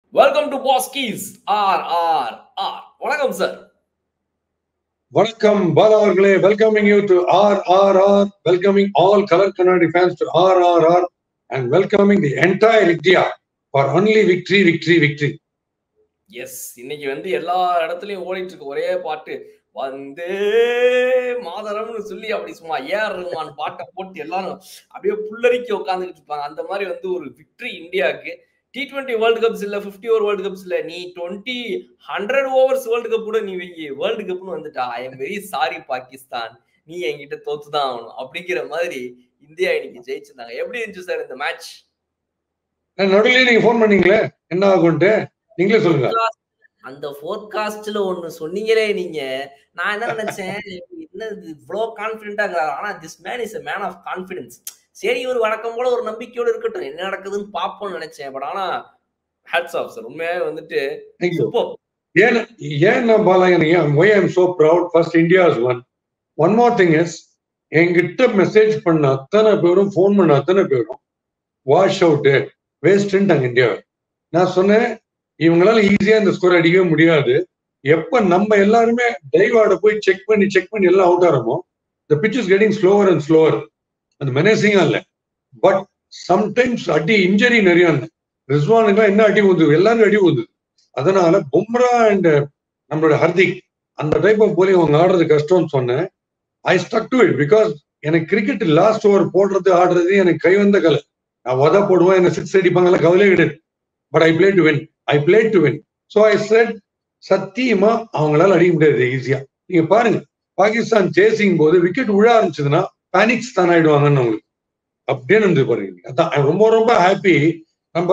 welcome to பாஸ்கீஸ் R R R வணக்கம் sir வணக்கம் பாலா அவர்களே welcoming you to R R R welcoming all colour கண்ணாடி fans to R R R and welcoming the entire India for only victory victory victory yes இன்னைக்கு வந்து எல்லா இடத்துலயும் ஓடிட்டு இருக்கு ஒரே பாட்டு வந்து மாதரம்னு சொல்லி அப்படி சும்மா ஏஆர் ரஹ்மான் பாட்டை போட்டு எல்லாரும் அப்படியே புல்லரிக்கி உட்காந்துக்கிட்டு இருப்பாங்க அந்த மாதிரி வந்து ஒரு விக்டரி இந்தியாவுக்கு டி டுவெண்ட்டி வேர்ல்டு கப்ஸ் இல்ல பிப்டி ஓவர் வேர்ல்டு கப்ஸ் இல்ல நீ twenty hundred overs world cup கூட நீ வெயி வேர்ல்டு கப்னு வந்துட்டா I am very sorry Pakistan நீ என்கிட்ட தோத்துதான் ஆகணும் அப்படிங்கிற மாதிரி இந்தியா இன்னைக்கு ஜெயிச்சிருந்தாங்க எப்படி இருந்துச்சு சார் இந்த மேட்ச் நடுவில் நீங்க ஃபோன் பண்ணீங்களே என்ன ஆகும்ட்டு நீங்களே சொல்லுங்க அந்த ஃபோர்காஸ்ட்ல ஒண்ணு சொன்னீங்களே நீங்க நான் என்ன நினைச்சேன் என்ன இவ்வளவு கான்பிடண்டா இருக்கிறாரு ஆனா this man is man of confidence சரி ஒரு வழக்கம் போல ஒரு நம்பிக்கையோட இருக்கட்டும் என்ன நடக்குதுன்னு பாப்போம்னு நினைச்சேன் பட் ஆனா ஹேட்ஸ் ஆஃப் சார் உண்மையாவே வந்துட்டு சூப்பர் ஏன் ஏன் நான் பாலா எனக்கு why I'm so proud first India's one one more thing is என்கிட்ட மெசேஜ் பண்ண அத்தனை பேரும் ஃபோன் பண்ண அத்தனை பேரும் வாஷ் அவுட்டு வேஸ்ட்ன்ட்டாங்க இந்தியா நான் சொன்னேன் இவங்களால ஈஸியா இந்த ஸ்கோர் அடிக்கவே முடியாது எப்ப நம்ம எல்லாருமே டைவார்ட போய் செக் பண்ணி செக் பண்ணி எல்லாம் அவுட் ஆகிறோமோ the pitch is getting slower and slower அது மெனேசிங்கா இல்ல பட் சம்டைம்ஸ் அடி இன்ஜரி நிறைய ரிஸ்வானுக்குலாம் என்ன அடி ஊந்து எல்லாரும் அடி ஊந்து அதனால பும்ரா அண்ட் நம்மளோட ஹர்திக் அந்த டைப் ஆஃப் போலிங் அவங்க ஆடுறது கஷ்டம்னு சொன்னேன் I stuck to it because எனக்கு கிரிக்கெட் லாஸ்ட் ஓவர் போடுறது ஆடுறது எனக்கு கை வந்த கலை நான் உத போடுவேன் என்ன சிக்ஸ் அடிப்பாங்கலாம் கவலையே கிடையாது but I play to win I play to win so I set சத்தியமா அவங்களால அடிக்க முடியாது ஈஸியா நீங்க பாருங்க பாகிஸ்தான் சேசிங் போது விக்கெட் விழ ஆரம்பிச்சதுன்னா பேனிக்ஸ் தான் ஆயிடுவாங்கன்னு உங்களுக்கு அப்படியே இருந்து பாருங்க அதான் ரொம்ப ரொம்ப ஹாப்பி நம்ம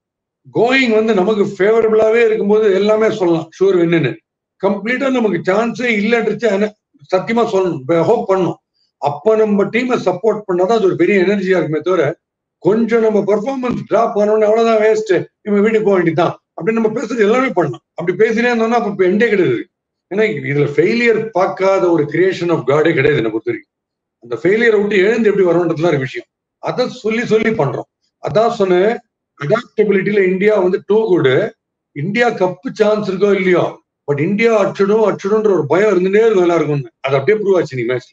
கோயிங் வந்து நமக்கு ஃபேவரபிளாவே இருக்கும்போது எல்லாமே சொல்லலாம் ஷூர் வின்னு கம்ப்ளீட்டா நமக்கு சான்ஸே இல்லைன்றது சத்தியமா சொல்லணும் ஹோப் பண்ணும் அப்ப நம்ம டீமை சப்போர்ட் பண்ணாதான் அது ஒரு பெரிய எனர்ஜியா இருக்குமே தவிர கொஞ்சம் நம்ம பெர்ஃபார்மன்ஸ் டிராப் பண்ணோம்னு அவ்வளவுதான் வேஸ்ட் இவன் வீட்டுக்கு போக வேண்டியதான் அப்படின்னு நம்ம பேசுறது எல்லாமே பண்ணலாம் அப்படி பேசினே இருந்தோம்னா அப்ப எண்டே கிடையாது ஏன்னா இதுல ஃபெயிலியர் பார்க்காத ஒரு கிரியேஷன் ஆஃப் காடே கிடையாது என்ன பொறுத்த வரைக்கும் அந்த ஃபெயிலியரை விட்டு எழுந்து எப்படி வரணுன்றதுலாம் ஒரு விஷயம் அதை சொல்லி சொல்லி பண்றோம் அதான் சொன்னேன் அடாப்டபிலிட்டியில இந்தியா வந்து டூ குடு இந்தியா கப்பு சான்ஸ் இருக்கோ இல்லையோ பட் இந்தியா அடிச்சிடும் அடிச்சிடும்ன்ற ஒரு பயம் இருந்துட்டே இருக்கும் எல்லாருக்கும் அது அப்படியே ப்ரூவ் ஆச்சு நீ மேட்ச்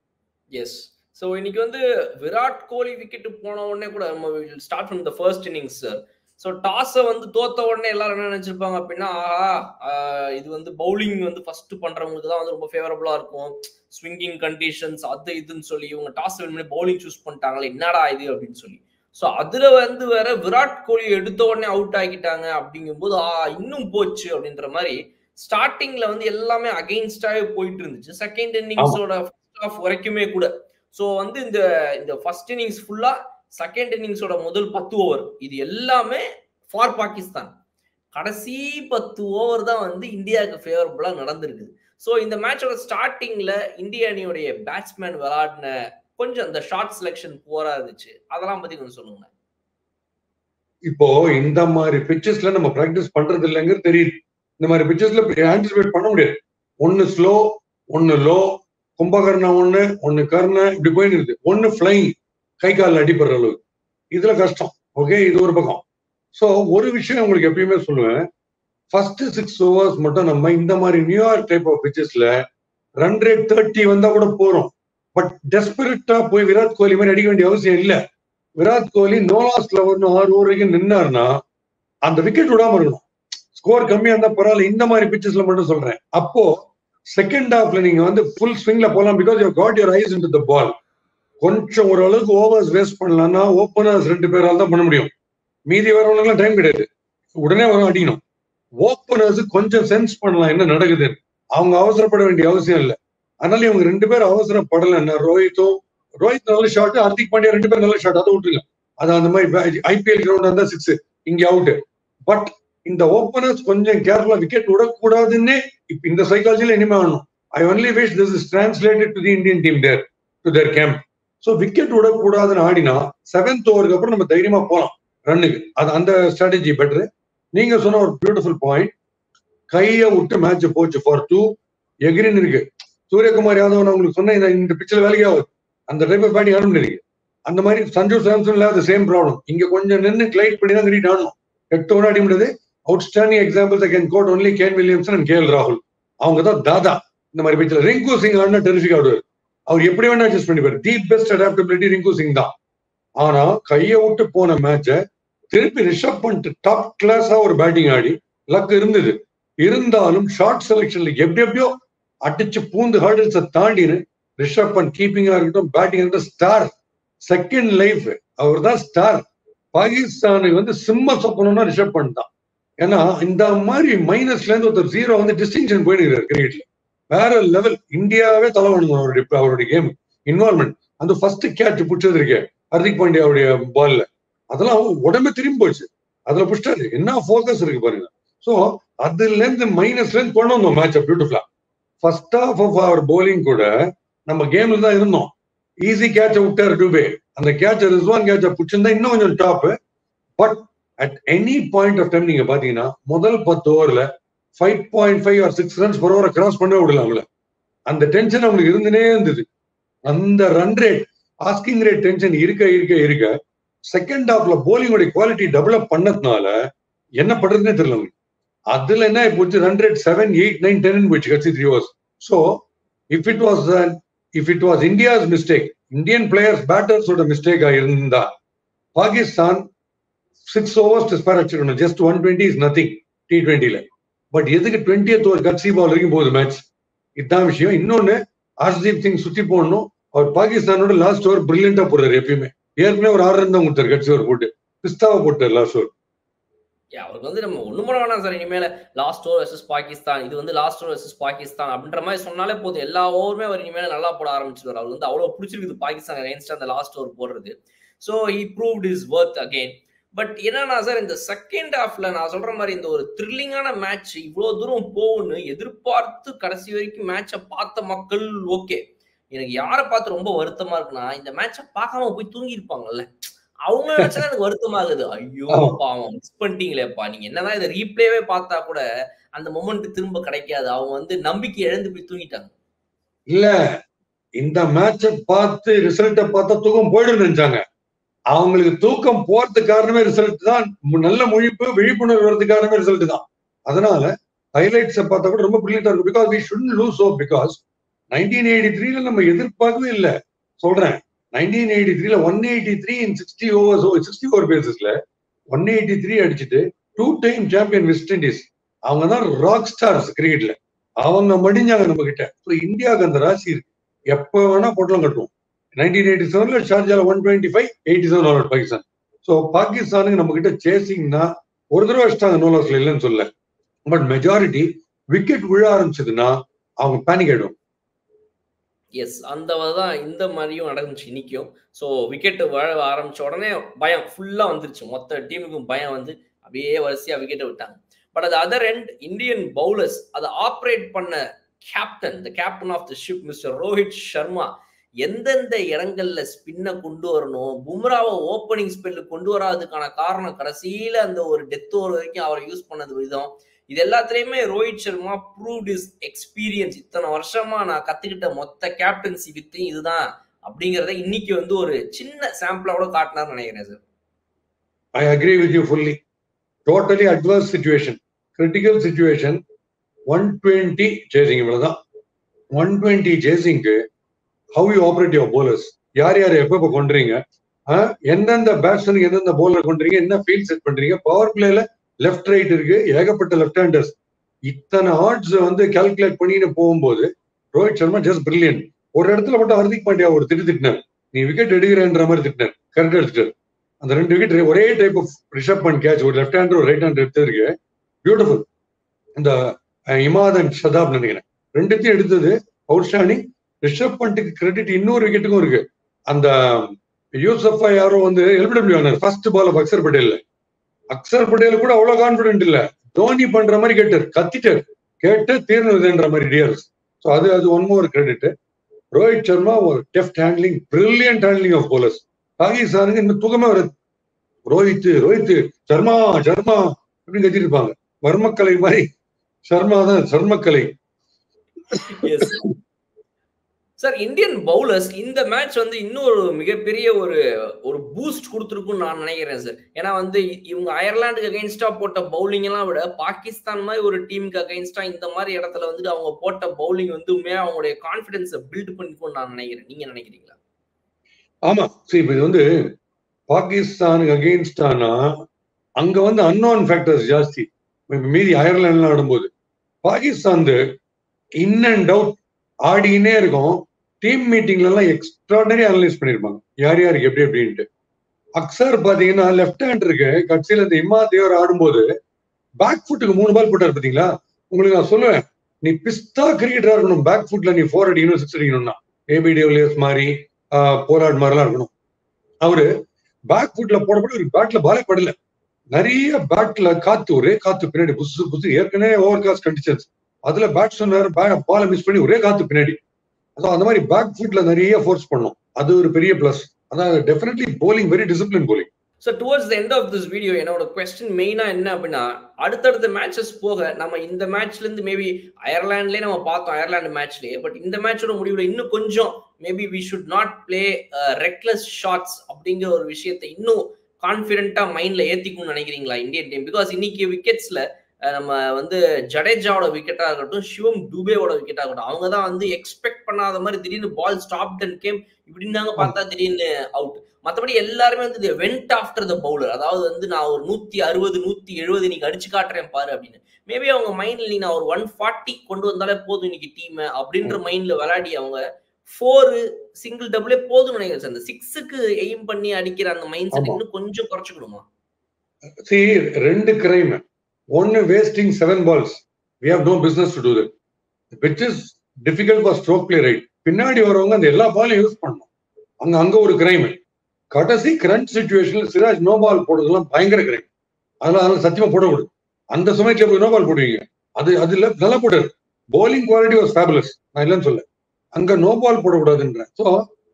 எஸ் ஸோ இன்னைக்கு வந்து விராட் கோலி விக்கெட் போன உடனே கூட நம்ம start from the first innings sir so டாஸை வந்து தோத்த உடனே எல்லாரும் என்ன நினைச்சிருப்பாங்க அப்படின்னா ஆஹா இது வந்து பவுலிங் வந்து ஃபர்ஸ்ட் பண்றவங்களுக்கு தான் வந்து ரொம்ப ஃபேவரபுளா இருக்கும் ஸ்விங்கிங் கண்டிஷன்ஸ் அது இதுன்னு சொல்லி இவங்க டாஸ் வின் பண்ணி பவுலிங் சூஸ் பண்ணிட்டாங்களே என்னடா இது அப்படின்னு சொல்லி ஸோ அதுல வந்து வேற விராட் கோலி எடுத்த உடனே அவுட் ஆகிட்டாங்க அப்படிங்கும்போது ஆ இன்னும் போச்சு அப்படின்ற மாதிரி ஸ்டார்டிங்ல வந்து எல்லாமே அகெயின்ஸ்டாவே போயிட்டு இருந்துச்சு செகண்ட் இன்னிங்ஸோட ஃபர்ஸ்ட் ஆஃப் வரைக்குமே கூட ஸோ வந்து இந்த இந்த ஃபர்ஸ்ட் இன்னிங்ஸ் ஃபுல்லா செகண்ட் இன்னிங்ஸோட முதல் பத்து ஓவர் இது எல்லாமே ஃபார் பாகிஸ்தான் கடைசி பத்து ஓவர் தான் வந்து இந்தியாவுக்கு ஃபேவரபுளா நடந்திருக்குது ஸோ இந்த மேட்சோட ஸ்டார்டிங்ல இந்திய அணியுடைய பேட்ஸ்மேன் விளையாடின கொஞ்சம் அந்த ஷார்ட் செலெக்ஷன் போரா இருந்துச்சு அதெல்லாம் பத்தி கொஞ்சம் சொல்லுங்க இப்போ இந்த மாதிரி பிச்சஸ்ல நம்ம பிராக்டிஸ் பண்றது இல்லைங்கிறது தெரியுது இந்த மாதிரி பிச்சஸ்ல ஆன்டிசிபேட் பண்ண முடியாது ஒன்னு ஸ்லோ ஒன்னு லோ கும்பகர்ணா ஒண்ணு ஒன்னு கர்ண இப்படி போயின்னு இருக்கு ஒன்னு ஃபிளைங் கை காலில் அடிப்படுற அளவுக்கு இதுல கஷ்டம் ஓகே இது ஒரு பக்கம் ஸோ ஒரு விஷயம் உங்களுக்கு எப்பயுமே சொல்லுவேன் ஃபர்ஸ்ட் சிக்ஸ் ஓவர்ஸ் மட்டும் நம்ம இந்த மாதிரி நியூயார்க் டைப் ஆஃப் பிச்சஸ்ல ரன் ரேட் தேர்ட்டி வந்தா கூட போறோம் பட் டெஸ்பரேட்டா போய் விராட் கோலி மாதிரி அடிக்க வேண்டிய அவசியம் இல்லை விராட் கோலி நோலாஸ் லெவர்னு ஆறு ஓவர் வரைக்கும் நின்னாருன்னா அந்த விக்கெட் விடாம இருக்கணும் ஸ்கோர் கம்மியா இருந்தா பரவாயில்ல இந்த மாதிரி பிச்சஸ்ல மட்டும் சொல்றேன் அப்போ செகண்ட் ஹாஃப்ல நீங்க வந்து ஃபுல் ஸ்விங்ல போகலாம் because you got your eyes in the ball கொஞ்சம் ஓரளவுக்கு ஓவர்ஸ் வேஸ்ட் பண்ணலாம்னா ஓப்பனர்ஸ் ரெண்டு பேரால் தான் பண்ண முடியும் மீதி வரவங்களுக்குலாம் டைம் கிடையாது உடனே வரும் அடிக்கணும் ஓப்பனர்ஸ் கொஞ்சம் சென்ஸ் பண்ணலாம் என்ன நடக்குது அவங்க அவசரப்பட வேண்டிய அவசியம் இல்லை அதனால இவங்க ரெண்டு பேரும் அவசரப்படலைன்னா ரோஹித்தும் ரோஹித் நல்ல ஷாட் ஹர்திக் பாண்டியா ரெண்டு பேரும் நல்ல ஷாட் அதை விட்டுருங்க அது அந்த மாதிரி ஐபிஎல் கிரவுண்ட் இருந்தா சிக்ஸ் இங்க அவுட் பட் இந்த ஓப்பனர்ஸ் கொஞ்சம் கேர்ஃபுல்லா விக்கெட் விடக்கூடாதுன்னு இப்ப இந்த சைக்காலஜில இனிமே ஆகணும் I only wish this is translated to the Indian team their to their camp so wicket விடக்கூடாதுன்னு ஆடினா செவன்த் ஓவருக்கு அப்புறம் நம்ம தைரியமா போகலாம் ரன்னுக்கு அது அந்த ஸ்ட்ராட்டஜி பெட்டர் நீங்க சொன்ன ஒரு பியூட்டிஃபுல் பாயிண்ட் கையை விட்டு மேட்ச் போச்சு ஃபார் டூ எகிரின் இருக்கு சூரியகுமார் யாதவ் நான் உங்களுக்கு சொன்னேன் இந்த பிச்சில் வேலைக்கே ஆகுது அந்த டைப் ஆஃப் பேட்டிங் ஆட முடியாது அந்த மாதிரி சஞ்சு சாம்சன் இல்லாத சேம் ப்ராப்ளம் இங்க கொஞ்சம் நின்று கிளைட் பண்ணி தான் கட்டிட்டு ஆடணும் எட்டு ஓவர் அடி முடியாது outstanding examples I can quote only Kane Williamson and KL ராகுல் அவங்க தான் தாதா இந்த மாதிரி பட்சத்தில் ரிங்கு சிங் ஆடினா டெரிஃபிக் ஆடுவார் அவர் எப்படி வேணா அட்ஜஸ்ட் பண்ணிப்பார் the best adaptability Rinku Singh தான் ஆனா கையை விட்டு போன மேட்சை திருப்பி ரிஷப் பண்ணிட்டு டாப் கிளாஸா ஒரு பேட்டிங் ஆடி லக் இருந்தது இருந்தாலும் ஷார்ட் செலெக்ஷன்ல எப்படி எப்படியோ அடிச்சு பூந்து ஹர்டில்ஸை தாண்டின்னு ரிஷப் பண்ட் கீப்பிங்கா இருக்கட்டும் பேட்டிங் இருக்கட்டும் ஸ்டார் செகண்ட் லைஃப் அவர் தான் ஸ்டார் பாகிஸ்தானுக்கு வந்து சிம்ம சொப்பனம்னா ரிஷப் பண்ட் தான் ஏன்னா இந்த மாதிரி மைனஸ்ல இருந்து ஒருத்தர் ஜீரோ வந்து டிஸ்டிங்ஷன் போயிடுறாரு கிரிக்கெட்ல வேற லெவல் இந்தியாவே தலைவணும் அவருடைய அவருடைய கேம் இன்வால்மெண்ட் அந்த ஃபர்ஸ்ட் கேட்ச் பிடிச்சது இருக்கே ஹர்திக் பாண்டியாவுடைய பால்ல அதெல்லாம் உடம்பே திரும்பி போச்சு அதுல புஷ்டாரு என்ன ஃபோக்கஸ் இருக்கு பாருங்க சோ அதுல இருந்து மைனஸ்ல இருந்து கொண்டு வந்தோம் மேட்ச் பியூட்டிஃபுல்லா ஃபர்ஸ்ட் ஆஃப் ஆஃப் அவர் போலிங் கூட நம்ம கேம்ல தான் இருந்தோம் ஈஸி கேட்ச விட்டாரு டூபே அந்த கேட்ச ரிஸ்வான் கேட்ச பிடிச்சிருந்தா இன்னும் கொஞ்சம் top but at any point of time நீங்க பாத்தீங்கன்னா முதல் பத்து ஓவர்ல five point five or six runs per ஓவரை கிராஸ் பண்ண விடல அவங்கள அந்த டென்ஷன் அவங்களுக்கு இருந்துனே இருந்தது அந்த run rate asking rate tension இருக்க இருக்க இருக்க செகண்ட் ஹாஃப்ல போலிங்கோட குவாலிட்டி டெவலப் பண்ணதுனால என்ன பண்றதுன்னே தெரியல அவங்களுக்கு அதுல என்ன போச்சு run rate seven eight nine ten போயிடுச்சு கட்சி three overs so if it was if it was India's mistake Indian players பேட்டர்ஸோட மிஸ்டேக் இருந்தா பாகிஸ்தான் சிக்ஸ் ஓவர்ஸ் ஸ்பேர் அடிச்சிருக்கணும் just one twenty is nothing T டுவெண்ட்டில பட் எதுக்கு டுவெண்ட்டியத் ஓவர் கட்சி பால் வரைக்கும் போகுது மேட்ச் இதுதான் விஷயம் இன்னொன்னு ஹர்ஷ்தீப் சிங் சுத்தி போடணும் அவர் பாகிஸ்தானோட லாஸ்ட் ஓவர் பிரில்லியண்டா போடுறாரு எப்பயுமே ஏற்கனவே ஒரு ஆறு ரன் தான் கொடுத்தாரு கட்சி ஓவர் போட்டு பிஸ்தாவை போட்டார் லாஸ்ட் ஓவர் அவருக்கு வந்து நம்ம ஒண்ணு பண்ண வேணாம் சார் இனிமேல லாஸ்ட் ஓவர் வெர்சஸ் பாகிஸ்தான் இது வந்து லாஸ்ட் ஓவர் வெர்சஸ் பாகிஸ்தான் அப்படின்ற மாதிரி சொன்னாலே போதும் எல்லா ஓவருமே அவர் இனிமேல நல்லா போட ஆரம்பிச்சிருவார் அவர் வந்து அவ்வளவு பிடிச்சிருக்குது பாகிஸ்தான் அகைன்ஸ்ட் அந்த லாஸ்ட் ஓவர் போடுறது so he proved is worth again but என்னன்னா சார் இந்த செகண்ட் ஹாஃப்ல நான் சொல்ற மாதிரி இந்த ஒரு த்ரில்லிங்கான மேட்ச் இவ்வளவு தூரம் போகும்னு எதிர்பார்த்து கடைசி வரைக்கும் மேட்சை பார்த்த மக்கள் ஓகே எனக்கு யாரை பார்த்து ரொம்ப வருத்தமா இருக்குன்னா இந்த மேட்சை பார்க்காம போய் தூங்கி இருப்பாங்கல்ல அவங்க நினைச்சா எனக்கு வருத்தமாகுது ஐயோ பாவம் மிஸ் பண்ணிட்டீங்களேப்பா நீங்க என்னதான் இதை ரீப்ளேவே பார்த்தா கூட அந்த மொமெண்ட் திரும்ப கிடைக்காது அவங்க வந்து நம்பிக்கை இழந்து போய் தூங்கிட்டாங்க இல்ல இந்த மேட்சை பார்த்து ரிசல்ட்டை பார்த்தா தூக்கம் போயிடும் நினைச்சாங்க அவங்களுக்கு தூக்கம் போறதுக்கு காரணமே ரிசல்ட் தான் நல்ல முழிப்பு விழிப்புணர்வு வரதுக்கு காரணமே ரிசல்ட் தான் அதனால ஹைலைட்ஸை பார்த்தா கூட ரொம்ப பிரில்லியண்டா இருக்கும் because we should lose oh because nineteen eighty த்ரீல நம்ம எதிர்பார்க்கவே இல்லை சொல்றேன் நைன்டீன் எயிட்டி த்ரீல one eighty three in sixty overs sixty over பேசிஸ்ல ஒன் எயிட்டி த்ரீ அடிச்சுட்டு two time champion West Indies அவங்க தான் ராக் ஸ்டார்ஸ் கிரிக்கெட்ல அவங்க மடிஞ்சாங்க நம்ம கிட்ட ஸோ இந்தியாவுக்கு அந்த ராசி இருக்கு எப்ப வேணா பொட்டலம் கட்டுவோம் நைன்டீன் எயிட்டி செவன்ல ஷார்ஜால one twenty five eighty seven all Pakistan so பாகிஸ்தானுக்கு நம்ம கிட்ட சேசிங்னா ஒரு தடவை வச்சிட்டாங்க நோலாஸ்ல இல்லைன்னு சொல்ல பட் மெஜாரிட்டி விக்கெட் விழ ஆரம்பிச்சதுன்னா அவங்க பேனிக் ஆயிடும் எஸ் அந்த தான் இந்த மாதிரியும் நடந்துச்சு இன்னைக்கும் ஸோ விக்கெட் வழ ஆரம்பிச்ச உடனே பயம் ஃபுல்லா வந்துருச்சு மொத்த டீமுக்கும் பயம் வந்து அப்படியே வரிசையா விக்கெட்டை விட்டாங்க பட் அது அதர் எண்ட் இந்தியன் பவுலர்ஸ் அதை ஆப்ரேட் பண்ண captain the captain of the ship mister Rohit Sharma எந்தெந்த இடங்கள்ல ஸ்பின்னை கொண்டு வரணும் பும்ராவை ஓப்பனிங் ஸ்பெல்லு கொண்டு வராதுக்கான காரணம் கடைசியில அந்த ஒரு டெத் ஓவர் வரைக்கும் அவரை யூஸ் பண்ணது விதம் இது எல்லாத்துலயுமே Rohit Sharma proved is experience இத்தனை வருஷமா நான் கத்துக்கிட்ட மொத்த கேப்டன்சி வித்தையும் இதுதான் அப்படிங்கறத இன்னைக்கு வந்து ஒரு சின்ன சாம்பிளோட காட்டினார்னு நினைக்கிறேன் sir I agree with you fully totally adverse situation critical situation one twenty chasing இவ்வளவுதான் ஒன் டுவெண்ட்டி சேசிங்க்கு how you operate your bowlers யார் யார் எப்ப எப்ப கொண்டுறீங்க எந்தெந்த பேட்ஸ்மேனுக்கு எந்தெந்த போலர் கொண்டுறீங்க என்ன ஃபீல்ட் செட் பண்றீங்க பவர் பிளேல லெஃப்ட் ரைட் இருக்கு ஏகப்பட்ட லெஃப்ட் ஹேண்டர்ஸ் இத்தனை ஆர்ட்ஸ் வந்து கால்குலேட் பண்ணிட்டு போகும்போது ரோஹித் சர்மா ஜஸ்ட் பிரில்லியன்ட் ஒரு இடத்துல மட்டும் ஹர்திக் பாண்டியா ஒரு திட்டு திட்டினார் நீ விக்கெட் எடுக்கிறேன்ற மாதிரி திட்டினார் கரெக்ட் எடுத்துட்டார் அந்த ரெண்டு விக்கெட் ஒரே type of Rishabh Pant catch ஒரு லெஃப்ட் ஹேண்டர் ஒரு ரைட் ஹேண்டர் எடுத்ததுக்கு பியூட்டிஃபுல் இந்த இமாதன் ஷதாப் நினைக்கிறேன் ரெண்டுத்தையும் எடுத்தது அவுட்ஸ்டாண்டிங் ரிஷப் பண்ட்டுக்கு கிரெடிட் இன்னொரு விக்கெட்டுக்கும் இருக்கு அந்த யூசஃபா யாரோ வந்து எல்பிடபிள்யூ ஆனார் first ball of Axar Patel Axar Patel கூட அவ்வளவு கான்பிடென்ட் இல்ல தோனி பண்ற மாதிரி கேட்டார் கத்திட்டார் கேட்டு தீர்ந்ததுன்ற மாதிரி டியர்ஸ் ஸோ அது அது one more credit Rohit Sharma ஒரு deft handling brilliant handling of bowlers பாகிஸ்தானுக்கு இன்னும் தூக்கமே வருது ரோஹித் ரோஹித் சர்மா சர்மா அப்படின்னு கத்திட்டு இருப்பாங்க வர்மக்கலை மாதிரி சர்மா தான் சர்மக்கலை சார் இந்தியன் பவுலர்ஸ் இந்த மேட்ச் வந்து இன்னொரு மிகப்பெரிய ஒரு ஒரு பூஸ்ட் கொடுத்துருக்குன்னு நான் நினைக்கிறேன் சார் ஏன்னா வந்து இவங்க அயர்லாந்துக்கு அகைன்ஸ்டா போட்ட பவுலிங் எல்லாம் விட பாகிஸ்தான் மாதிரி ஒரு டீமுக்கு அகைன்ஸ்டா இந்த மாதிரி இடத்துல வந்துட்டு அவங்க போட்ட பவுலிங் வந்து உண்மையா அவங்களுடைய கான்பிடன்ஸை பில்ட் பண்ணிக்கும்னு நான் நினைக்கிறேன் நீங்க நினைக்கிறீங்களா ஆமா சரி இப்ப இது வந்து பாகிஸ்தானுக்கு அகெயின்ஸ்டானா அங்க வந்து அன்னோன் ஃபேக்டர்ஸ் ஜாஸ்தி மீதி அயர்லாண்ட்ல ஆடும்போது பாகிஸ்தான் இன் அண்ட் அவுட் ஆடினே இருக்கும் டீம் மீட்டிங்ல எல்லாம் எக்ஸ்ட்ராடனரி அனலைஸ் பண்ணிருப்பாங்க யார் யாருக்கு எப்படி எப்படின்ட்டு அக்சர் பாத்தீங்கன்னா லெஃப்ட் ஹேண்ட் இருக்கு கட்சியில இந்த இம்மா தேவர் ஆடும்போது பேக் ஃபுட்டுக்கு மூணு பால் போட்டாரு பாத்தீங்களா உங்களுக்கு நான் சொல்லுவேன் நீ பிஸ்தா கிரிக்கெட்டரா இருக்கணும் பேக் ஃபுட்ல நீ ஃபோர் அடிக்கணும் சிக்ஸ் அடிக்கணும்னா ஏபி டெவிலியர்ஸ் மாதிரி போராட் மாதிரிலாம் இருக்கணும் அவரு பேக் ஃபுட்ல போடப்பட ஒரு பேட்ல பாலே படல நிறைய பேட்ல காத்து ஒரே காத்து பின்னாடி புதுசு புதுசு ஏற்கனவே ஓவர் காஸ்ட் கண்டிஷன்ஸ் அதுல பேட்ஸ்மேன் பாலை மிஸ் பண்ணி ஒரே காத்து பின்னாடி அதான் அந்த மாதிரி பேக் ஃபுட்ல நிறைய ஃபோர்ஸ் பண்ணும் அது ஒரு பெரிய பிளஸ் அதான் definitely bowling very discipline bowling so towards the end of this video என்னோட கொஸ்டின் மெயினா என்ன அப்படின்னா அடுத்தடுத்த மேட்சஸ் போக நம்ம இந்த மேட்ச்ல இருந்து மேபி அயர்லாண்ட்லேயே நம்ம பார்த்தோம் அயர்லாந்து மேட்ச்லயே பட் இந்த மேட்சோட முடிவுல இன்னும் கொஞ்சம் maybe we should not play reckless shots அப்படிங்கிற ஒரு விஷயத்தை இன்னும் கான்பிடென்ட்டா மைண்ட்ல ஏத்திக்கும்னு நினைக்கிறீங்களா இந்தியன் டீம் பிகாஸ் இன்னைக்கு விக்கெட்ஸ்ல நம்ம வந்து ஜடேஜாவோட விக்கெட்டா இருக்கட்டும் சிவம் துபேவோட விக்கெட்டா இருக்கட்டும் அவங்க தான் வந்து எக்ஸ்பெக்ட் பண்ணாத மாதிரி திடீர்னு பால் ஸ்டாப் அண்ட் கேம் இப்படின்னாங்க பார்த்தா திடீர்னு அவுட் மற்றபடி எல்லாருமே வந்து வெண்ட் ஆஃப்டர் த பவுலர் அதாவது வந்து நான் ஒரு நூத்தி அறுபது நூத்தி எழுபது நீங்க அடிச்சு காட்டுறேன் பாரு அப்படின்னு மேபி அவங்க மைண்ட்ல நீ நான் ஒரு ஒன் ஃபார்ட்டி கொண்டு வந்தாலே போதும் இன்னைக்கு டீம் அப்படின்ற மைண்ட்ல விளையாடி அவங்க ஃபோரு சிங்கிள் டபுளே போதும் நினைக்கிறேன் சார் அந்த சிக்ஸுக்கு எய்ம் பண்ணி அடிக்கிற அந்த மைண்ட் செட் இன்னும் கொஞ்சம் குறைச்சிக்கணுமா சி ரெண்டு கிரைம் ஒன்னு wasting seven balls we have no business to do that which is difficult for stroke play right பின்னாடி வரவங்க அந்த எல்லா பாலும் யூஸ் பண்ணணும் அங்க அங்க ஒரு கிரைம் கடைசி கரண்ட் சுச்சுவேஷன்ல சிராஜ் நோ பால் போடுறதுலாம் பயங்கர கிரைம் அதெல்லாம் அதெல்லாம் சத்தியமா போடக்கூடாது அந்த சமயத்துல போய் நோ பால் போடுவீங்க அது அது இல்ல நல்லா போட்டாரு போலிங் குவாலிட்டி வாஸ் ஃபேபுலஸ் நான் இல்லைன்னு சொல்ல அங்க நோ பால் போடக்கூடாதுன்றேன் ஸோ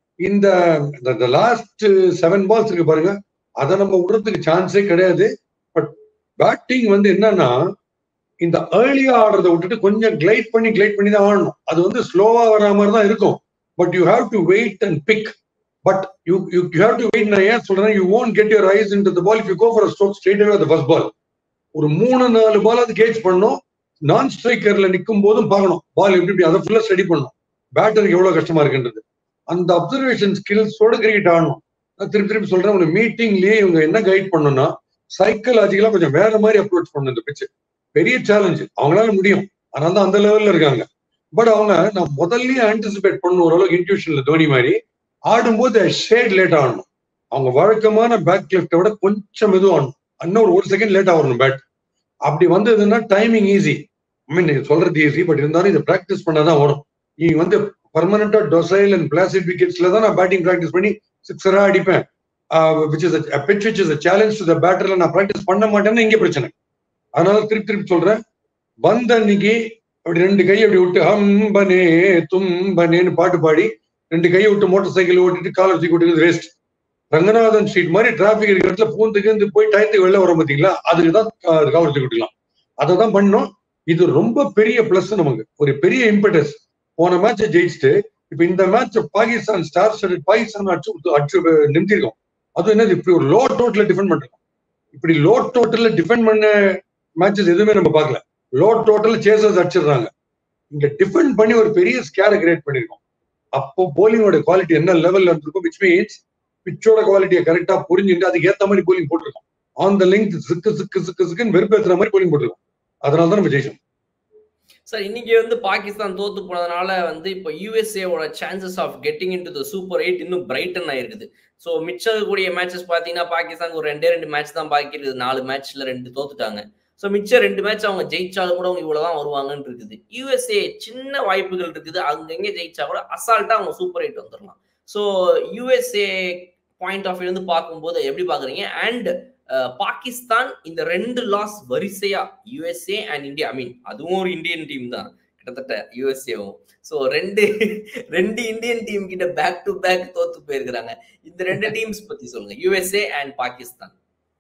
இந்த லாஸ்ட் செவன் பால்ஸ் இருக்கு பாருங்க அதை நம்ம விடுறதுக்கு சான்ஸே கிடையாது பட் பேட்டிங் வந்து என்னன்னா இந்த ஏர்லியா ஆடுறதை விட்டுட்டு கொஞ்சம் கிளைட் பண்ணி கிளைட் பண்ணி தான் ஆடணும் அது வந்து ஸ்லோவா வர மாதிரி தான் இருக்கும் but you have to wait and pick but you you you have to wait நான் ஏன் சொல்றேன் you won't get your eyes in the ball if you go for stroke straight away first ball ஒரு மூணு நாலு பால் அது catch பண்ணணும் நான் ஸ்ட்ரைக்கர்ல நிற்கும் போதும் பார்க்கணும் பால் எப்படி எப்படி அதை ஃபுல்லா ஸ்டடி பண்ணணும் பேட்டருக்கு எவ்வளவு கஷ்டமா இருக்குன்றது அந்த அப்சர்வேஷன் ஸ்கில்ஸோட கிரிக்கெட் ஆடணும் நான் திருப்பி திருப்பி சொல்றேன் ஒரு மீட்டிங்லயே இவங்க என்ன கைட் பண்ணணும்னா சைக்கலாஜிக்கலா கொஞ்சம் வேற மாதிரி அப்ரோச் பண்ணணும் இந்த பிச்சு பெரிய சேலஞ்சு அவங்களால முடியும் அதனால தான் அந்த லெவல்ல இருக்காங்க பட் அவங்க நான் முதல்லயே ஆன்டிசிபேட் பண்ண ஓரளவுக்கு இன்ட்யூஷன்ல தோனி மாதிரி ஆடும்போது ஷேட் லேட் ஆடணும் அவங்க வழக்கமான பேக் லெஃப்டை விட கொஞ்சம் மெதுவும் ஆடணும் இன்னும் ஒரு செகண்ட் லேட் ஆகணும் பேட் அப்படி வந்ததுன்னா டைமிங் ஈஸி ஐ மீன் நீங்க சொல்றது ஈஸி பட் இருந்தாலும் இதை ப்ராக்டிஸ் பண்ணாதான் வரும் நீ வந்து பர்மனண்டா டொசைல் அண்ட் பிளாசிட் விக்கெட்ஸ்ல தான் நான் பேட்டிங் ப்ராக்டிஸ் பண்ணி சிக்ஸரா அடிப்பேன் which is pitch which is challenge to the பேட்டர்ல நான் ப்ராக்டிஸ் பண்ண மாட்டேன்னு இங்கே பிரச்சனை அதனால திருப்பி திருப்பி சொல்றேன் வந்த அன்னைக்கு அப்படி ரெண்டு கை அப்படி விட்டு ஹம்பனே தும்பனேன்னு பாட்டு பாடி ரெண்டு கையை விட்டு மோட்டார் சைக்கிள் ஓட்டிட்டு காலர் தூக்கி விட்டு வேஸ்ட் ரங்கநாதன் ஸ்ட்ரீட் மாதிரி டிராபிக் இருக்கிற இடத்துல பூந்துக்கு போய் டயத்துக்கு வெளில வரோம் பார்த்தீங்களா அதுக்கு தான் கவர் தூக்கி விட்டுக்கலாம் அதை தான் பண்ணோம் இது ரொம்ப பெரிய பிளஸ் நமக்கு ஒரு பெரிய இம்பெட்டஸ் போன மேட்சை ஜெயிச்சுட்டு இப்ப இந்த மேட்ச் பாகிஸ்தான் ஸ்டார் ஸ்டேட் பாகிஸ்தான் அடிச்சு அடிச்சு நிமித்திருக்கோம் அது என்னது இப்படி ஒரு லோ டோட்டல டிஃபெண்ட் பண்றோம் இப்படி லோ டோட்டல்ல டிஃபெண்ட் பண்ண மேட்சஸ் எதுவுமே நம்ம பார்க்கல லோ டோட்டல் சேசர்ஸ் அடிச்சிடுறாங்க இங்க டிஃபெண்ட் பண்ணி ஒரு பெரிய ஸ்கேரை கிரியேட் பண்ணிருக்கோம் அப்போ போலிங்கோட குவாலிட்டி என்ன லெவல்ல இருந்திருக்கும் விச் மீன்ஸ் பிச்சோட குவாலிட்டியை கரெக்டா புரிஞ்சுட்டு அதுக்கு ஏத்த மாதிரி போலிங் போட்டிருக்கோம் ஆன் த லெங்க் சிக்கு சிக்கு சிக்கு சிக்குன்னு வெறுப்பேற்றுற மாதிரி போலிங் போட்டிருக்கோம் அதனால தான் நம்ம ஜெயிச்சோம் சார் இன்னைக்கு வந்து பாகிஸ்தான் தோத்து போனதுனால வந்து இப்போ யூஎஸ்ஏவோட chances of getting in to the super eight இன்னும் பிரைட்டன் ஆயிருக்குது ஸோ மிச்சம் கூடிய மேட்சஸ் பார்த்தீங்கன்னா பாகிஸ்தானுக்கு ஒரு ரெண்டே ரெண்டு மேட்ச் தான் பாக்கி இருக்குது நாலு மேட்ச்ல ரெண்டு தோத்துட்டாங்க ஸோ மிச்சம் ரெண்டு மேட்ச் அவங்க ஜெயிச்சாலும் கூட அவங்க இவ்வளவுதான் வருவாங்கன்னு இருக்குது யூஎஸ்ஏ சின்ன வாய்ப்புகள் இருக்குது அங்கங்கே ஜெயிச்சா கூட அசால்ட்டா அவங்க சூப்பர் எயிட் வந்துடலாம் so USA point of view வந்து பார்க்கும்போது எப்படி பாக்குறீங்க அண்ட் பாகிஸ்தான் இந்த ரெண்டு லாஸ் வரிசையா USA and India I mean அதுவும் ஒரு இந்தியன் டீம் தான் கிட்டத்தட்ட யூஎஸ்ஏவும் ஸோ ரெண்டு ரெண்டு இந்தியன் டீம் கிட்ட பேக் டு பேக் தோத்து போயிருக்கிறாங்க இந்த ரெண்டு டீம்ஸ் பத்தி சொல்லுங்க யூஎஸ்ஏ அண்ட் பாகிஸ்தான்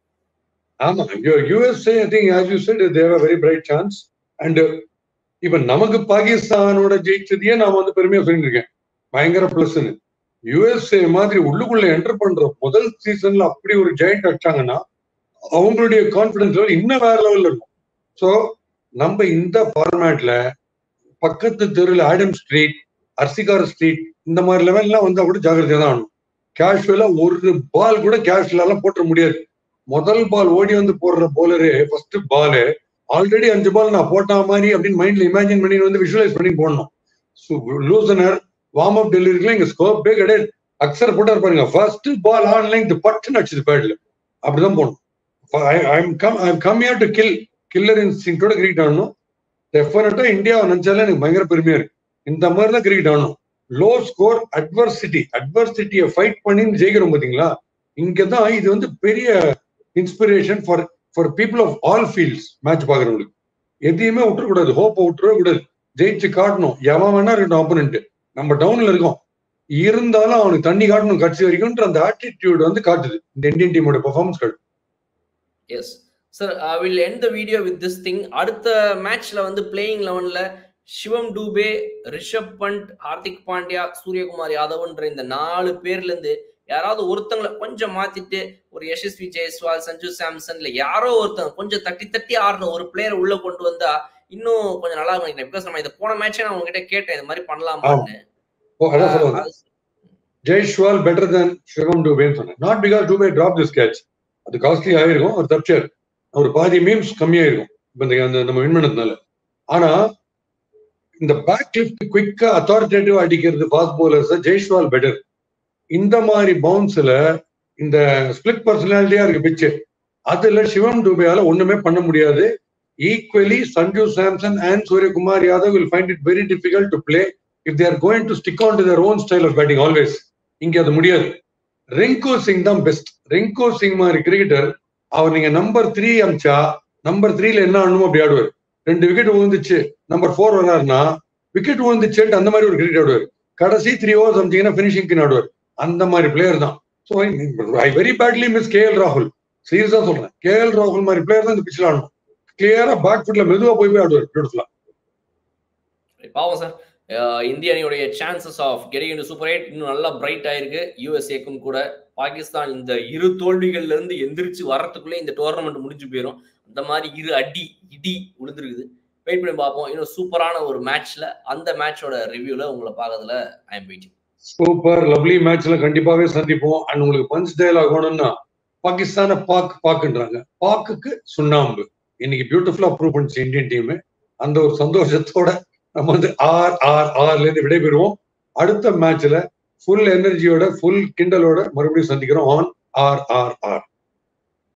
ஆமா USA I think as you said they've very bright chance and இப்ப நமக்கு பாகிஸ்தானோட ஜெயிச்சதையே நான் வந்து பெருமையா சொல்லிட்டு இருக்கேன் பயங்கர பிளஸ்ன்னு யுஎஸ்ஏ மாதிரி உள்ளுக்குள்ள என்டர் பண்ற முதல் சீசன்ல அப்படி ஒரு ஜெயிண்ட் அடிச்சாங்கன்னா அவங்களுடைய கான்பிடன்ஸ் லெவல் இன்னும் வேற லெவல்ல இருக்கும் ஸோ நம்ம இந்த ஃபார்மேட்ல பக்கத்து தெருவில் ஆடம் ஸ்ட்ரீட் அர்சிகார் ஸ்ட்ரீட் இந்த மாதிரி லெவல்லாம் வந்தா கூட ஜாகிரதையா தான் ஆகணும் கேஷுவலா ஒரு பால் கூட கேஷுவலாலாம் போட்டுற முடியாது முதல் பால் ஓடி வந்து போடுற போலரு ஃபர்ஸ்ட் பாலு ஆல்ரெடி அஞ்சு பால் நான் போட்டா மாதிரி அப்படின்னு மைண்ட்ல இமேஜின் பண்ணி வந்து விஷுவலைஸ் பண்ணி போடணும் லூசனர் வார்ம் அப் டெலிவரிக்குலாம் இங்க ஸ்கோப்பே கிடையாது அக்சர் போட்டார் பாருங்க ஃபர்ஸ்ட் பால் ஆன்லைன் இந்த பட்டுன்னு அடிச்சது பேட்ல அப்படிதான் போடணும் I'm come I'm come to kill killer இன்ஸ்டிங்கோட கிரிக்கெட் ஆடணும் டெஃபினட்டா இந்தியாவை நினைச்சாலே எனக்கு பயங்கர பெருமையா இருக்கு இந்த மாதிரி தான் கிரிக்கெட் ஆடணும் லோ ஸ்கோர் அட்வர்சிட்டி அட்வர்சிட்டியை ஃபைட் பண்ணி ஜெயிக்கிறோம் பாத்தீங்களா இங்கதான் இது வந்து பெரிய inspiration for for people of all fields match பாக்குறவங்களுக்கு எதையுமே விட்டுறக்கூடாது ஹோப்பை விட்டுறவே கூடாது ஜெயிச்சு காட்டணும் எவன் வேணா இருக்கட்டும் ஆப்போனன்ட் நம்ம டவுன்ல இருக்கோம் இருந்தாலும் அவனுக்கு தண்ணி காட்டணும் கட்சி வரைக்கும்ன்ற அந்த ஆட்டிடியூட் வந்து காட்டுது இந்த இந்தியன் டீமோட பெர்ஃபார்மன்ஸ் காட்டு yes sir I will end the video with this thing அடுத்த மேட்ச்ல வந்து பிளேயிங் லெவன்ல சிவம் டூபே ரிஷப் பண்ட் ஹார்திக் பாண்டியா சூரியகுமார் யாதவ்ன்ற இந்த நாலு பேர்ல இருந்து யாராவது ஒருத்தங்களை கொஞ்சம் மாத்திட்டு ஒரு யசஸ்வி ஜெயஸ்வால் சஞ்சு சாம்சன் இல்ல யாரோ ஒருத்தங்க கொஞ்சம் தட்டி தட்டி ஆடுற ஒரு பிளேயர் உள்ள கொண்டு வந்தா இன்னும் கொஞ்சம் நல்லா இருக்கும் பிகாஸ் நம்ம இதை போன மேட்சே நான் உங்ககிட்ட கேட்டேன் இந்த மாதிரி பண்ணலாமான்னு ஓ அதான் சொல்லுவாங்க ஜெய்ஷ்வால் பெட்டர் தேன் சிவம் டூபேன்னு சொன்னேன் not because Dube drop this catch அது காஸ்ட்லி ஆயிருக்கும் ஒரு தப்சர் ஒரு பாதி மீம்ஸ் கம்மியாயிருக்கும் இப்போ இந்த அந்த நம்ம வின் பண்ணதுனால ஆனா இந்த பேக் லிஃப்ட் குவிக்கா அத்தாரிட்டேட்டிவ் அடிக்கிறது ஃபாஸ்ட் போலர்ஸ் ஜெய்ஷ்வால் பெட்டர் இந்த மாதிரி பவுன்ஸ்ல இந்த ஸ்பிளிட் பர்சனாலிட்டியா இருக்கு பிச்சு அதுல சிவம் டூபேயால ஒண்ணுமே பண்ண முடியாது equally Sanju Samson and Suryakumar Yadav will find it very difficult to play if they're going to stick on to their own style of batting always இங்க அது முடியாது ரிங்கு சிங் தான் பெஸ்ட் ரிங்கு சிங் மாதிரி கிரிக்கெட்டர் அவர் நீங்க நம்பர் த்ரீ அமிச்சா நம்பர் த்ரீல என்ன ஆடணுமோ அப்படி ஆடுவார் ரெண்டு விக்கெட் விழுந்துச்சு நம்பர் ஃபோர் வராருன்னா விக்கெட் விழுந்துச்சுட்டு அந்த மாதிரி ஒரு கிரிக்கெட் ஆடுவார் கடைசி த்ரீ ஓவர்ஸ் அமிச்சிங்கன்னா பினிஷிங்க்கு ஆடுவார் அந்த மாதிரி பிளேயர் தான் so I very badly miss K L ராகுல் சீரியஸா சொல்றேன் கே எல் ராகுல் மாதிரி பிளேயர் தான் இந்த பிச்சில் ஆடணும் கிளியரா பேக் ஃபுட்ல மெதுவா போய் போய் ஆடுவார் பியூட்டிஃபுல்லா பாவம் சார் இந்திய அணியுடைய chances of getting in super eight இன்னும் நல்லா பிரைட் ஆயிருக்கு யூஎஸ்ஏக்கும் கூட பாகிஸ்தான் இந்த இரு தோல்விகள்ல இருந்து எந்திரிச்சு வர்றதுக்குள்ளே இந்த டோர்னமெண்ட் முடிஞ்சு போயிடும் அந்த மாதிரி இரு அடி இடி விழுந்துருக்குது வெயிட் பண்ணி பார்ப்போம் இன்னும் சூப்பரான ஒரு மேட்ச்ல அந்த மேட்சோட ரிவ்யூல உங்களை பார்க்கறதுல I am waiting super lovely மேட்ச்ல கண்டிப்பாவே சந்திப்போம் அண்ட் உங்களுக்கு பஞ்ச் டயலாக் வேணும்னா பாகிஸ்தான பாக் பாக்குன்றாங்க பாக்குக்கு சுண்ணாம்பு இன்னைக்கு பியூட்டிஃபுல்லா ப்ரூவ் பண்ணிச்சு இந்தியன் டீம் அந்த ஒரு சந்தோஷத்தோட நம்ம வந்து ஆர் ஆர் ஆர்ல இருந்து விடைபெறுவோம் அடுத்த மேட்ச்ல ஃபுல் எனர்ஜியோட ஃபுல் கிண்டலோட மறுபடியும் சந்திக்கிறோம் ஆன் ஆர் ஆர் ஆர்